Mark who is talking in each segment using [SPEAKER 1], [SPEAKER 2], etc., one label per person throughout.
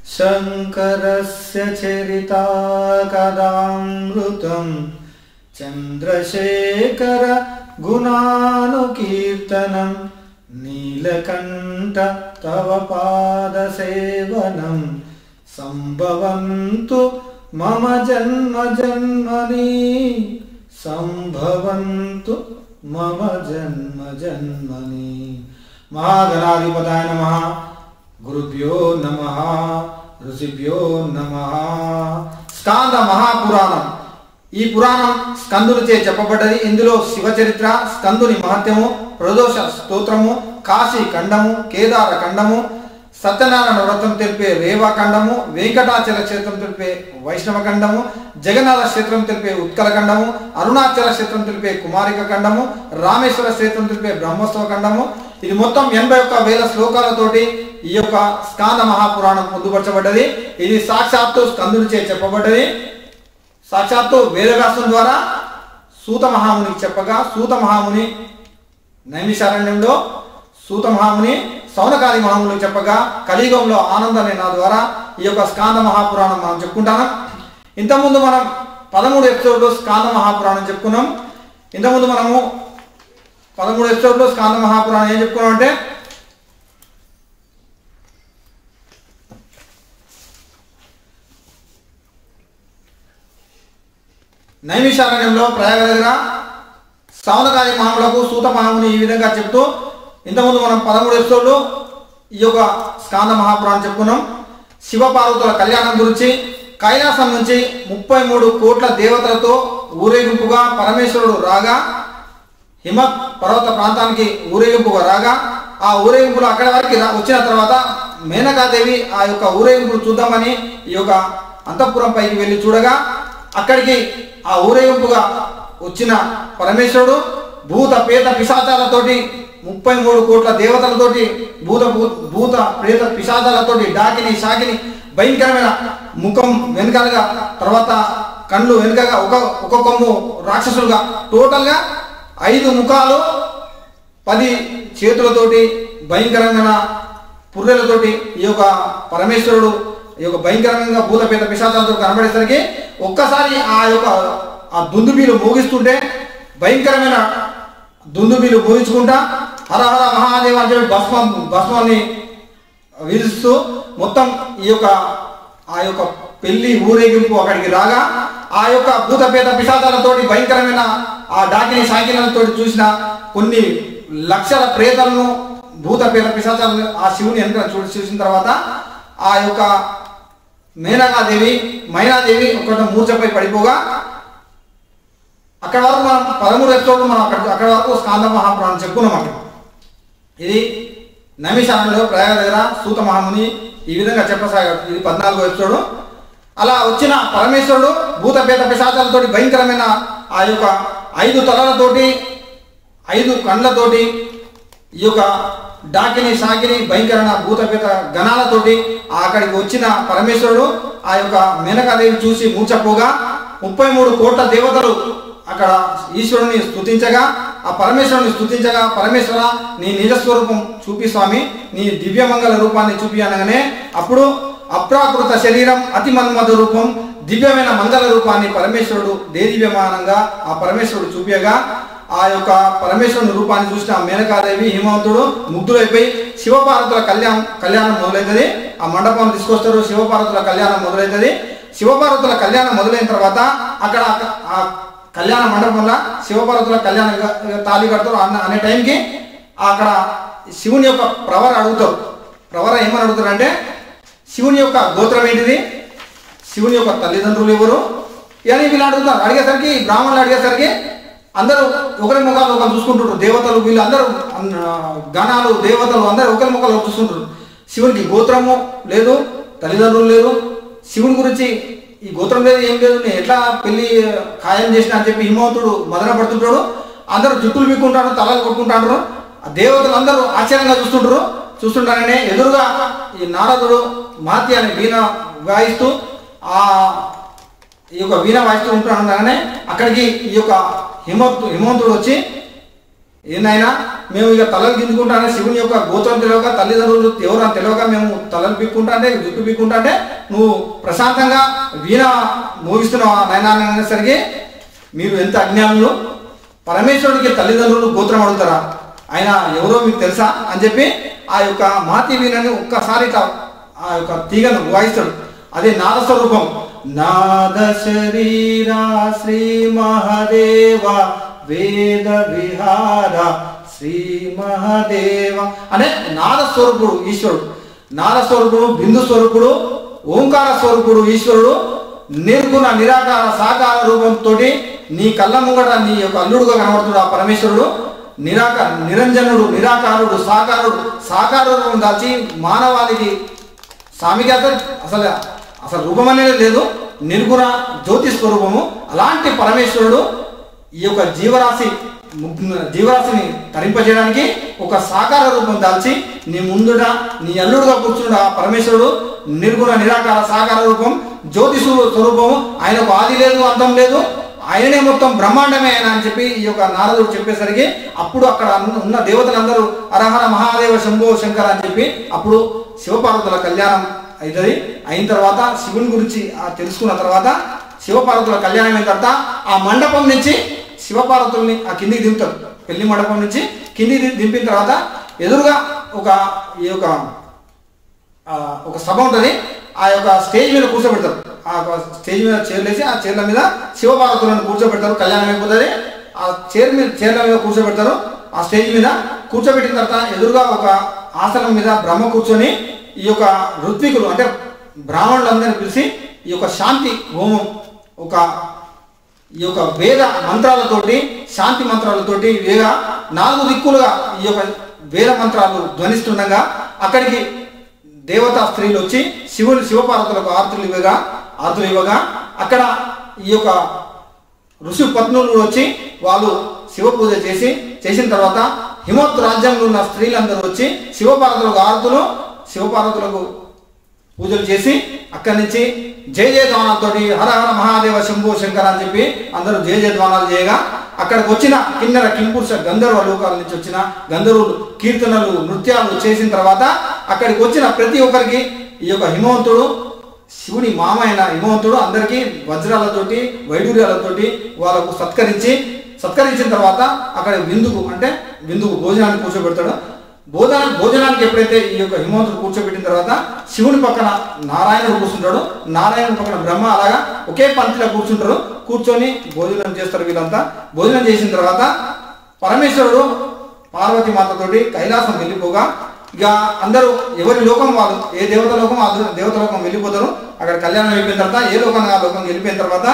[SPEAKER 1] शङ्करस्य चरिता कदामृतं चन्द्रशेखर गुणानुकीर्तनं नीलकण्ठ तव पादसेवनं सम्भवन्तु मम जन्म जन्मनि सम्भवन्तु मम जन्म जन्मनि महागणाधिपताय नमः గురుభ్యో నమ ఋషిభ్యో నమ స్కాంద మహాపురాణం ఈ పురాణం స్కందునిచే చెప్పబడ్డది ఇందులో శివ చరిత్ర స్కందుని మహత్యము ప్రదోష స్తోత్రము కాశీ ఖండము కేదార ఖండము సత్యనారాయణ వ్రతం తెలిపే రేవా ఖండము వెంకటాచల క్షేత్రం తెలిపే వైష్ణవ ఖండము జగన్నాథ క్షేత్రం తెలిపే ఉత్కల ఖండము అరుణాచల క్షేత్రం తెలిపే కుమారిక ఖండము రామేశ్వర క్షేత్రం తెలిపే బ్రహ్మోత్సవ ఖండము ఇది మొత్తం ఎనభై ఒక్క వేల శ్లోకాలతోటి ఈ యొక్క స్కాంద మహాపురాణం పొందుపరచబడ్డది ఇది సాక్షాత్తు స్కందునిచే చెప్పబడ్డది సాక్షాత్తు వేదవ్యాసం ద్వారా సూత మహామునికి చెప్పగా సూత మహాముని నైమిషారణ్యంలో సూత మహాముని సౌనకాది మహామునికి చెప్పగా కలియుగంలో ఆనందనే నా ద్వారా ఈ యొక్క స్కాంద మహాపురాణం మనం చెప్పుకుంటాను ఇంతకుముందు మనం పదమూడు ఎపిసోడ్లు స్కాంద మహాపురాణం చెప్పుకున్నాం ఇంతకుముందు మనము పదమూడు ఎపిసోడ్లో స్కాంద మహాపురాణం ఏం చెప్పుకున్నాం అంటే నైమిషారణ్యంలో ప్రయాగ దగ్గర సౌనకాది మహాములకు సూత మహాముని ఈ విధంగా చెప్తూ ఇంతకుముందు మనం పదమూడు ఎపిసోడ్లు ఈ యొక్క స్కాంద మహాపురాణం చెప్పుకున్నాం శివపార్వతుల కళ్యాణం గురించి కైలాసం నుంచి ముప్పై మూడు కోట్ల దేవతలతో ఊరేగింపుగా పరమేశ్వరుడు రాగా హిమ పర్వత ప్రాంతానికి ఊరేగింపుగా రాగా ఆ ఊరేగింపులు అక్కడి వరకు రా- వచ్చిన తర్వాత మేనకాదేవి ఆ యొక్క ఊరేగింపులు చూద్దామని ఈ యొక్క అంతఃపురం పైకి వెళ్ళి చూడగా అక్కడికి ఆ ఊరేగింపుగా వచ్చిన పరమేశ్వరుడు భూత పేత పిశాచాలతోటి ముప్పై మూడు కోట్ల దేవతలతోటి భూత భూ- భూత ప్రేత పిశాచాలతోటి డాకిని షాకిని భయంకరమైన ముఖం వెనకాలగా తర్వాత కళ్ళు వెనుకగా ఒక ఒక కొమ్ము రాక్షసులుగా టోటల్గా ఐదు ముఖాలు పది చేతులతోటి భయంకరమైన పుర్రెలతోటి ఈ యొక్క పరమేశ్వరుడు ఈ యొక్క భయంకరంగా భూతపేత పిశాచాలతో కనబడేసరికి ఒక్కసారి ఆ యొక్క ఆ దుందుబీలు మోగిస్తుంటే భయంకరమైన దుందుబీలు మోగించుకుంటా హర హర మహాదేవ అని చెప్పి భస్మం భస్మాన్ని విధిస్తూ మొత్తం ఈ యొక్క ఆ యొక్క పెళ్లి ఊరేగింపు అక్కడికి రాగా ఆ యొక్క భూతపేత పిశాచాలతోటి భయంకరమైన ఆ డాకిని సాకిలతో చూసిన కొన్ని లక్షల ప్రేతలను భూతపేత పిశాచాలను ఆ శివుని వెనక చూ చూసిన తర్వాత ఆ యొక్క మేనకాదేవి మైనాదేవి ఒక మూర్చపై పడిపోగా అక్కడ వరకు మనం పదమూడు ఎపిసోడ్లు మనం అక్కడ అక్కడ వరకు స్కాంద మహాపురాణం చెప్పుకున్నాం అక్కడ ఇది నైమిషారణ్యంలో ప్రయాగ దగ్గర సూత మహాముని ఈ విధంగా చెప్పసాగాడు ఇది పద్నాలుగో ఎపిసోడు అలా వచ్చిన పరమేశ్వరుడు భూత పేత పిశాచాలతోటి భయంకరమైన ఆ యొక్క ఐదు తలలతోటి ఐదు కండ్లతోటి ఈ యొక్క డాకిని సాకిని భయంకరమైన భూతపేత గణాలతోటి ఆ అక్కడికి వచ్చిన పరమేశ్వరుడు ఆ యొక్క మేనకాదేవి చూసి మూర్చపోగా ముప్పై మూడు కోట్ల దేవతలు అక్కడ ఈశ్వరుని స్తుతించగా ఆ పరమేశ్వరుని స్తుతించగా పరమేశ్వర నీ నిజస్వరూపం చూపి స్వామి నీ దివ్యమంగళ రూపాన్ని చూపి అనగానే అప్పుడు అప్రాకృత శరీరం అతి మన్మధ రూపం దివ్యమైన మంగళ రూపాన్ని పరమేశ్వరుడు దేదివ్యమానంగా ఆ పరమేశ్వరుడు చూపించగా ఆ యొక్క పరమేశ్వరుని రూపాన్ని చూసిన ఆ మేనకాదేవి హిమవంతుడు ముగ్ధులైపోయి శివపార్వతుల కళ్యాణం కళ్యాణం మొదలవుతుంది ఆ మండపం తీసుకొస్తారు శివపార్వతుల కళ్యాణం మొదలవుతుంది శివపార్వతుల కళ్యాణం మొదలైన తర్వాత అక్కడ ఆ కళ్యాణ మండపంలో శివపార్వతుల కళ్యాణం తాళి కడతారు అన్న అనే టైంకి అక్కడ శివుని యొక్క ప్రవర అడుగుతారు ప్రవర ఏమని అడుగుతారు అంటే శివుని యొక్క గోత్రం ఏంటిది శివుని యొక్క తల్లిదండ్రులు ఎవరు అని వీళ్ళు అడుగుతారు అడిగేసరికి బ్రాహ్మణులు అడిగేసరికి అందరూ ఒకరి ముఖాలు ఒకరు చూసుకుంటుంటారు దేవతలు వీళ్ళందరూ అన్న- గణాలు దేవతలు అందరూ ఒకరి ముఖాలు ఒకరు చూస్తుంటారు శివునికి గోత్రము లేదు తల్లిదండ్రులు లేదు శివుని గురించి ఈ గోత్రం లేదు ఏం లేదు నేను ఎట్లా పెళ్లి ఖాయం చేసిన అని చెప్పి హిమవంతుడు మదన పడుతుంటాడు అందరూ జుట్టులు పీక్కుంటారు తలలు కొట్టుకుంటారు ఆ దేవతలు అందరూ ఆశ్చర్యంగా చూస్తుంటారు చూస్తుంటారనే ఎదురుగా ఈ నారదుడు మాతి అనే వీణ వాయిస్తూ ఆ ఈ యొక్క వీణ వాయిస్తూ ఉంటున్నాగానే అక్కడికి ఈ యొక్క హిమవంతు హిమవంతుడు వచ్చి ఏందైనా మేము ఇక తలలు గింజుకుంటానే శివుని యొక్క గోత్రం తెలియక తల్లిదండ్రులు ఎవరు అని తెలియక మేము తలలు పిక్కుంటా అంటే జుట్టు పిక్కుంటా అంటే నువ్వు ప్రశాంతంగా వీణ మోగిస్తున్నావు నైనా అనేసరికి మీరు ఎంత అజ్ఞానులు పరమేశ్వరుడికి తల్లిదండ్రులు గోత్రం అడుగుతారా ఆయన ఎవరో మీకు తెలుసా అని చెప్పి ఆ యొక్క మాతి వీణని ఒక్కసారి ఇట్లా ఆ యొక్క తీగను వాయిస్తాడు అదే నాద స్వరూపం నాద శరీరా శ్రీ మహాదేవ వేద విహార శ్రీ మహాదేవ అనే నాద స్వరూపుడు ఈశ్వరుడు నాద స్వరూపుడు బిందు స్వరూపుడు ఓంకార స్వరూపుడు ఈశ్వరుడు నిర్గుణ నిరాకార సాకార రూపంతో నీ కళ్ళ ముంగట నీ యొక్క అల్లుడుగా కనబడుతుడు ఆ పరమేశ్వరుడు నిరాకార నిరంజనుడు నిరాకారుడు సాకారుడు సాకార రూపం దాల్చి మానవాళికి స్వామికి అసలు అసలు అసలు రూపం అనేది లేదు నిర్గుణ జ్యోతి స్వరూపము అలాంటి పరమేశ్వరుడు ఈ యొక్క జీవరాశి ము- జీవరాశిని తరింపజేయడానికి ఒక సాకార రూపం దాల్చి నీ ముందుట నీ అల్లుడుగా కూర్చున్న ఆ పరమేశ్వరుడు నిర్గుణ నిరాకార సాకార రూపం జ్యోతి స్వరూ- స్వరూపము ఆయనకు ఆది లేదు అంతం లేదు ఆయననే మొత్తం బ్రహ్మాండమే ఆయన అని చెప్పి ఈ యొక్క నారదుడు చెప్పేసరికి అప్పుడు అక్కడ ఉన్న- ఉన్న దేవతలందరూ అరహర మహాదేవ శంభో శంకర అని చెప్పి అప్పుడు శివపార్వతుల కళ్యాణం అవుతుంది అయిన తర్వాత శివుని గురించి ఆ తెలుసుకున్న తర్వాత శివపార్వతుల కళ్యాణం అయిన తర్వాత ఆ మండపం నుంచి శివపార్వతుల్ని ఆ కిందికి దింపుతారు పెళ్లి మండపం నుంచి కిందికి ది- దింపిన తర్వాత ఎదురుగా ఒక ఈ యొక్క ఆ, ఒక సభ ఉంటుంది ఆ యొక్క స్టేజ్ మీద కూర్చోబెడతారు ఆ యొక్క స్టేజ్ మీద చైర్లు వేసి ఆ చైర్ల మీద శివపార్వతులను కూర్చోబెడతారు కళ్యాణం అయిపోతుంది ఆ చైర్ మీద చైర్ల మీద కూర్చోబెడతారు ఆ స్టేజ్ మీద కూర్చోబెట్టిన తర్వాత ఎదురుగా ఒక ఆసనం మీద బ్రహ్మ కూర్చొని ఈ యొక్క ఋత్వికులు అంటే బ్రాహ్మణులందరినీ పిలిచి ఈ యొక్క శాంతి హోమం ఒక ఈ యొక్క వేద మంత్రాలతోటి శాంతి మంత్రాలతోటి వేద నాలుగు దిక్కులుగా ఈ యొక్క వేద మంత్రాలు ధ్వనిస్తుండగా అక్కడికి దేవతా స్త్రీలు వచ్చి శివుని శివపార్వతులకు ఆర్తులు ఇవ్వగా ఆర్తులు ఇవ్వగా అక్కడ ఈ యొక్క ఋషి పత్నులు వచ్చి వాళ్ళు శివ పూజ చేసి చేసిన తర్వాత హిమవత్ రాజ్యంలో ఉన్న స్త్రీలందరూ వచ్చి శివపార్వతులకు ఆరతులు శివపార్వతులకు పూజలు చేసి అక్కడి నుంచి జయ జయ ధ్వానాలతో హర హర మహాదేవ శంభో శంకర అని చెప్పి అందరూ జయ జయ ధ్వానాలు చేయగా అక్కడికి వచ్చిన కిన్నెర కింపురుష గంధర్వ లోకాల నుంచి వచ్చిన గంధర్వులు కీర్తనలు నృత్యాలు చేసిన తర్వాత అక్కడికి వచ్చిన ప్రతి ఒక్కరికి ఈ యొక్క హిమవంతుడు శివుని మామ అయిన హిమవంతుడు అందరికీ వజ్రాలతోటి వైడూర్యాలతోటి వాళ్ళకు సత్కరించి సత్కరించిన తర్వాత అక్కడ విందుకు అంటే విందుకు భోజనాన్ని కూర్చోబెడతాడు భోజన భోజనానికి ఎప్పుడైతే ఈ యొక్క హిమవంతుడు కూర్చోబెట్టిన తర్వాత శివుని పక్కన నారాయణుడు కూర్చుంటాడు నారాయణుడి పక్కన బ్రహ్మ అలాగా ఒకే పంక్తిలో కూర్చుంటారు కూర్చొని భోజనం చేస్తారు వీళ్ళంతా భోజనం చేసిన తర్వాత పరమేశ్వరుడు పార్వతి మాతతోటి కైలాసం వెళ్ళిపోగా ఇక అందరూ ఎవరి లోకం వాళ్ళు ఏ దేవత లోకం ఆ దేవత లోకం వెళ్ళిపోతారు అక్కడ కళ్యాణం అయిపోయిన తర్వాత ఏ లోకం ఆ లోకం వెళ్ళిపోయిన తర్వాత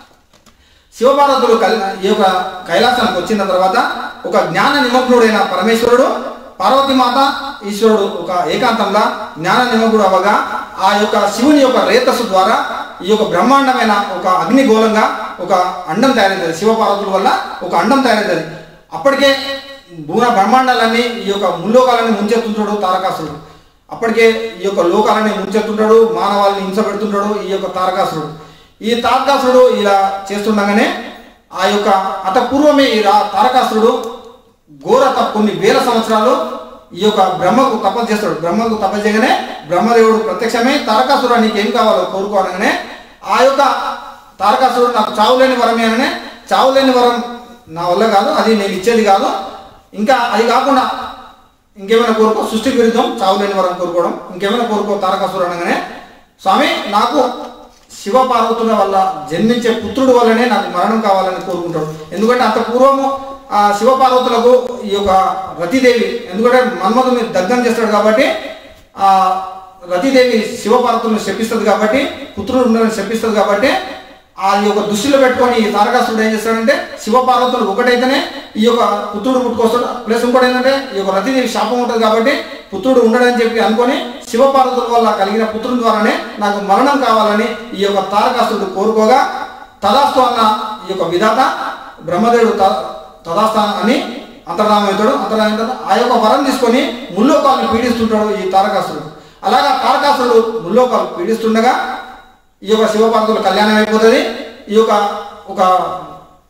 [SPEAKER 1] శివపార్వతులు కల్- ఈ యొక్క కైలాసానికి వచ్చిన తర్వాత ఒక జ్ఞాన నిమగ్నుడైన పరమేశ్వరుడు పార్వతీమాత ఈశ్వరుడు ఒక ఏకాంతంగా జ్ఞాన నిమగ్నుడు అవ్వగా ఆ యొక్క శివుని యొక్క రేతస్సు ద్వారా ఈ యొక్క బ్రహ్మాండమైన ఒక అగ్నిగోళంగా ఒక అండం తయారవుతుంది శివపార్వతుల వల్ల ఒక అండం తయారవుతుంది అప్పటికే భూన బ్రహ్మాండాలన్నీ ఈ యొక్క ముల్లోకాలని ముంచెత్తుంటాడు తారకాసురుడు అప్పటికే ఈ యొక్క లోకాలని ముంచెత్తుంటాడు మానవాళ్ళని హింస పెడుతుంటాడు ఈ యొక్క తారకాసురుడు ఈ తారకాసురుడు ఇలా చేస్తుండగానే ఆ యొక్క అత పూర్వమే ఈ రా తారకాసురుడు ఘోర తప్ప కొన్ని వేల సంవత్సరాలు ఈ యొక్క బ్రహ్మకు తపస్సు చేస్తాడు బ్రహ్మకు తపస్సు చేయగానే బ్రహ్మదేవుడు ప్రత్యక్షమై తారకాసురుడు నీకు ఏం కావాలో కోరుకోనగానే ఆ యొక్క తారకాసురుడు నాకు చావులేని వరమే అనగానే చావులేని వరం నా వల్ల కాదు అది నేను ఇచ్చేది కాదు ఇంకా అది కాకుండా ఇంకేమైనా కోరుకో సృష్టి విరుద్ధం చావులేని వరం కోరుకోవడం ఇంకేమైనా కోరుకో తారకాసురు అనగానే స్వామి నాకు శివ పార్వతుల వల్ల జన్మించే పుత్రుడు వల్లనే నాకు మరణం కావాలని కోరుకుంటాడు ఎందుకంటే అంత పూర్వము ఆ శివ పార్వతులకు ఈ యొక్క రతిదేవి ఎందుకంటే మన్మధుని దగ్ధం చేస్తాడు కాబట్టి ఆ రతిదేవి శివ పార్వతులను శపిస్తుంది కాబట్టి పుత్రుడు ఉండాలని శపిస్తుంది కాబట్టి ఆ యొక్క దృష్టిలో పెట్టుకొని ఈ తారకాసురుడు ఏం చేస్తాడంటే శివ పార్వతులు ఒకటైతేనే ఈ యొక్క పుత్రుడు పుట్టుకొస్తాడు ప్లస్ ఇంకోటి ఏంటంటే ఈ యొక్క రతిదేవి శాపం ఉంటుంది కాబట్టి పుత్రుడు ఉండడని చెప్పి అనుకొని శివ పార్వతుల వల్ల కలిగిన పుత్రుని ద్వారానే నాకు మరణం కావాలని ఈ యొక్క తారకాసురుడు కోరుకోగా తదాస్తు అన్న ఈ యొక్క విధాత బ్రహ్మదేవుడు త- తదాస్త అని అంతర్ధామవుతాడు అంతర్ధామ తర్వాత ఆ యొక్క వరం తీసుకొని ముల్లోకాలను పీడిస్తుంటాడు ఈ తారకాసురుడు అలాగా తారకాసురుడు ముల్లోకాలు పీడిస్తుండగా ఈ యొక్క శివపార్వతుల కళ్యాణం అయిపోతుంది ఈ యొక్క ఒక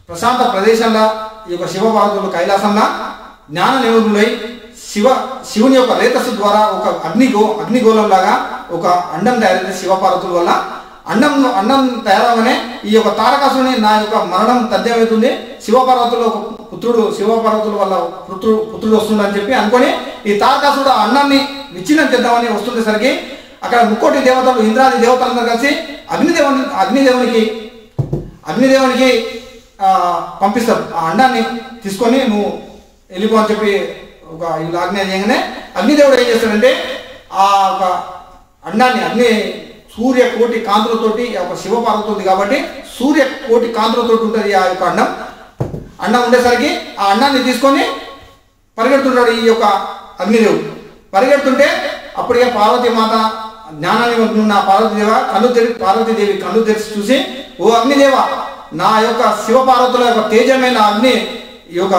[SPEAKER 1] ప్రశాంత ప్రదేశంలో ఈ యొక్క శివపార్వతులు కైలాసంలో జ్ఞాన నిమగ్నులై శివ శివుని యొక్క రేతస్సు ద్వారా ఒక అగ్నిగో అగ్నిగోళం లాగా ఒక అండం తయారైంది శివపార్వతుల వల్ల అండం అండం తయారవగానే ఈ యొక్క తారకాసుని నా యొక్క మరణం తథ్యమవుతుంది శివపార్వతులు ఒక పుత్రుడు శివపార్వతుల వల్ల పుత్రుడు పుత్రుడు వస్తుందని చెప్పి అనుకొని ఈ తారకాసుడు ఆ అన్నాన్ని విచ్ఛిన్నం చేద్దామని వస్తుండేసరికి అక్కడ ముక్కోటి దేవతలు ఇంద్రాది దేవతలందరూ కలిసి అగ్నిదేవుని అగ్నిదేవునికి అగ్నిదేవునికి ఆ, పంపిస్తారు ఆ అండాన్ని తీసుకొని నువ్వు వెళ్ళిపో అని చెప్పి ఒక ఇలా ఆజ్ఞ చేయగానే అగ్నిదేవుడు ఏం చేస్తాడంటే ఆ ఒక అండాన్ని అగ్ని సూర్య కోటి కాంతులతోటి ఆ ఒక శివపార్వతుంది కాబట్టి సూర్య కోటి కాంతులతోటి ఉంటుంది ఆ యొక్క అండం అండం ఉండేసరికి ఆ అండాన్ని తీసుకొని పరిగెడుతుంటాడు ఈ యొక్క అగ్నిదేవుడు పరిగెడుతుంటే అప్పటికే పార్వతీ మాత జ్ఞానాన్ని ఉన్న పార్వతీదేవ కళ్ళు తెరి పార్వతీదేవి కళ్ళు తెరిచి చూసి ఓ అగ్నిదేవ నా యొక్క శివపార్వతుల యొక్క తేజమైన అగ్ని ఈ యొక్క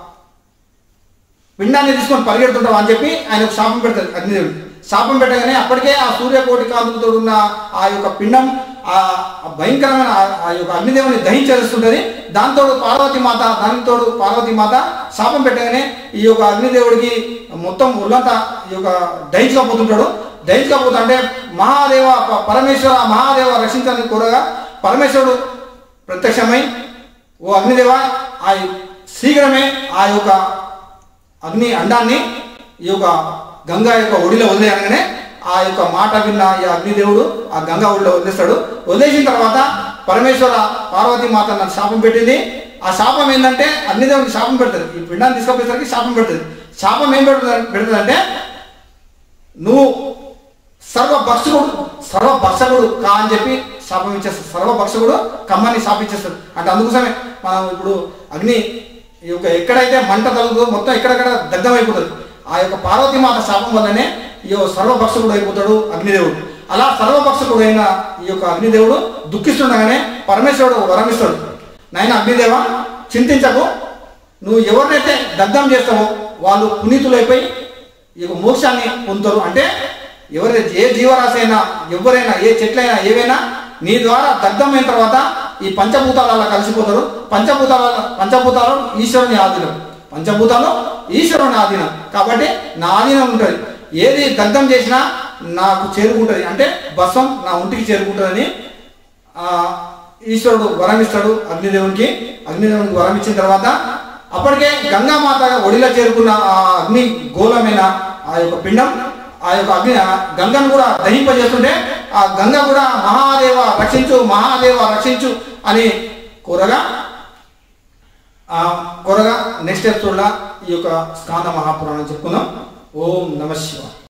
[SPEAKER 1] పిండాన్ని తీసుకొని పరిగెడుతుంటావు అని చెప్పి ఆయన ఒక శాపం పెడతాడు అగ్నిదేవుడు శాపం పెట్టగానే అప్పటికే ఆ సూర్యకోటి కాంతులతో ఉన్న ఆ యొక్క పిండం ఆ ఆ భయంకరమైన ఆ- ఆ యొక్క అగ్నిదేవుని దహించేస్తుంటది దాంతో పార్వతీ మాత దానితో పార్వతీ మాత శాపం పెట్టగానే ఈ యొక్క అగ్నిదేవుడికి మొత్తం ఒళ్ళంతా ఈ యొక్క దహించకపోతుంటాడు దహించకపోతా అంటే మహాదేవ ప- పరమేశ్వర మహాదేవ రక్షించాలని కోరగా పరమేశ్వరుడు ప్రత్యక్షమై ఓ అగ్నిదేవ ఆ శీఘ్రమే ఆ యొక్క అగ్ని అండాన్ని ఈ యొక్క గంగా యొక్క ఒడిలో వదిలేయగానే ఆ యొక్క మాట విన్న ఈ అగ్నిదేవుడు ఆ గంగా ఒడిలో వదిలేస్తాడు వదిలేసిన తర్వాత పరమేశ్వర పార్వతీ మాత నాకు శాపం పెట్టింది ఆ శాపం ఏంటంటే అగ్నిదేవుడికి శాపం పెడుతుంది ఈ పిండాన్ని తీసుకుపోయేసరికి శాపం పెడుతుంది శాపం ఏం పెడుతుంది పెడుతుందంటే నువ్వు సర్వ భక్షకుడు సర్వ భక్షకుడు కా అని చెప్పి శాపం ఇచ్చేస్తాడు సర్వ భక్షకుడు కమ్మని శాపించేస్తాడు అంటే అందుకోసమే మనం ఇప్పుడు అగ్ని ఈ యొక్క ఎక్కడైతే మంట తగులుతుందో మొత్తం ఎక్కడెక్కడ దగ్ధమైపోతుంది ఆ యొక్క పార్వతీమాత శాపం వల్లనే ఈ యొక్క సర్వభక్షకుడు అయిపోతాడు అగ్నిదేవుడు అలా సర్వభక్షకుడు అయిన ఈ యొక్క అగ్నిదేవుడు దుఃఖిస్తుండగానే పరమేశ్వరుడు వరమిస్తాడు నాయన అగ్నిదేవ చింతించకు నువ్వు ఎవరినైతే దగ్ధం చేస్తావో వాళ్ళు పునీతులైపోయి ఈ యొక్క మోక్షాన్ని పొందుతారు అంటే ఎవరైతే ఏ జీవరాశి అయినా ఎవరైనా ఏ చెట్లైనా ఏవైనా నీ ద్వారా దగ్ధమైన తర్వాత ఈ పంచభూతాలలో కలిసిపోతారు పంచభూతాల పంచభూతాలు ఈశ్వరుని ఆధీనం పంచభూతాలు ఈశ్వరుని ఆధీనం కాబట్టి నా ఆధీనం ఉంటుంది ఏది దగ్ధం చేసినా నాకు చేరుకుంటుంది అంటే భస్వం నా ఒంటికి చేరుకుంటుందని ఆ ఈశ్వరుడు వరం ఇస్తాడు అగ్నిదేవునికి అగ్నిదేవునికి వరం ఇచ్చిన తర్వాత అప్పటికే గంగామాత ఒడిలో చేరుకున్న ఆ అగ్ని గోళమైన ఆ యొక్క పిండం ఆ యొక్క అగ్ని ఆ గంగను కూడా దహింపజేస్తుంటే ఆ గంగ కూడా మహాదేవ రక్షించు మహాదేవ రక్షించు అని కోరగా ఆ కోరగా నెక్స్ట్ ఎపిసోడ్లో ఈ యొక్క స్కాంద మహాపురాణం చెప్పుకుందాం ఓం నమ శివాయ